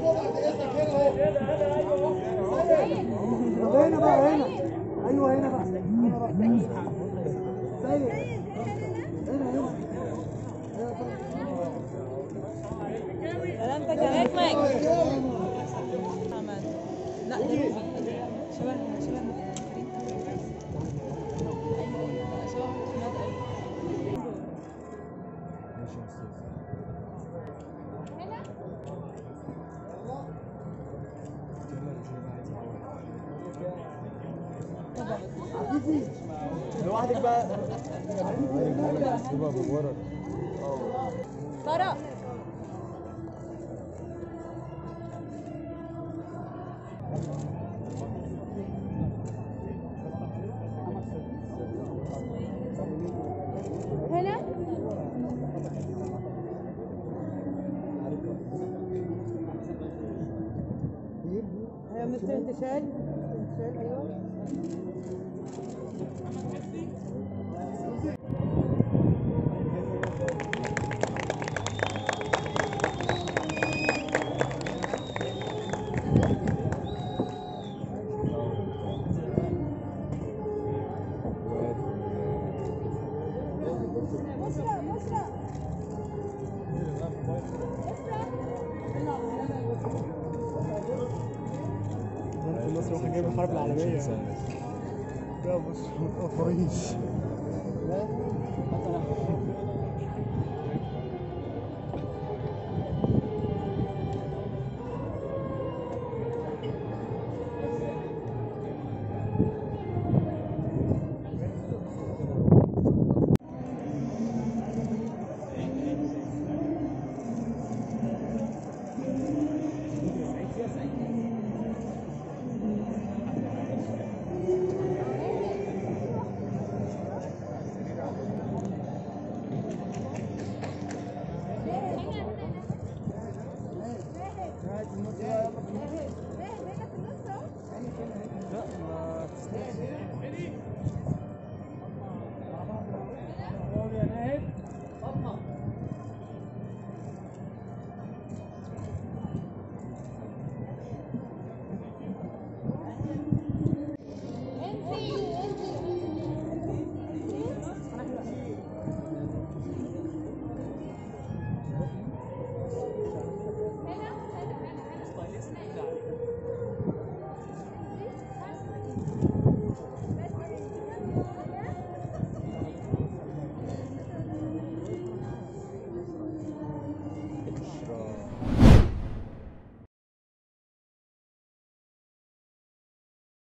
طب هنا بقى هنا ايوه هنا بقى هنا بقى سيد هنا هنا سلامتك يا نجمك عمل لا ده شبه شبه متفكرين ايوه شبه متفكرين قوي لوحدك بقى ساره هنا هي مستر انتشال انتشال ايوه مصر واحنا جايين الحرب العالمية لا بص ما تقفريش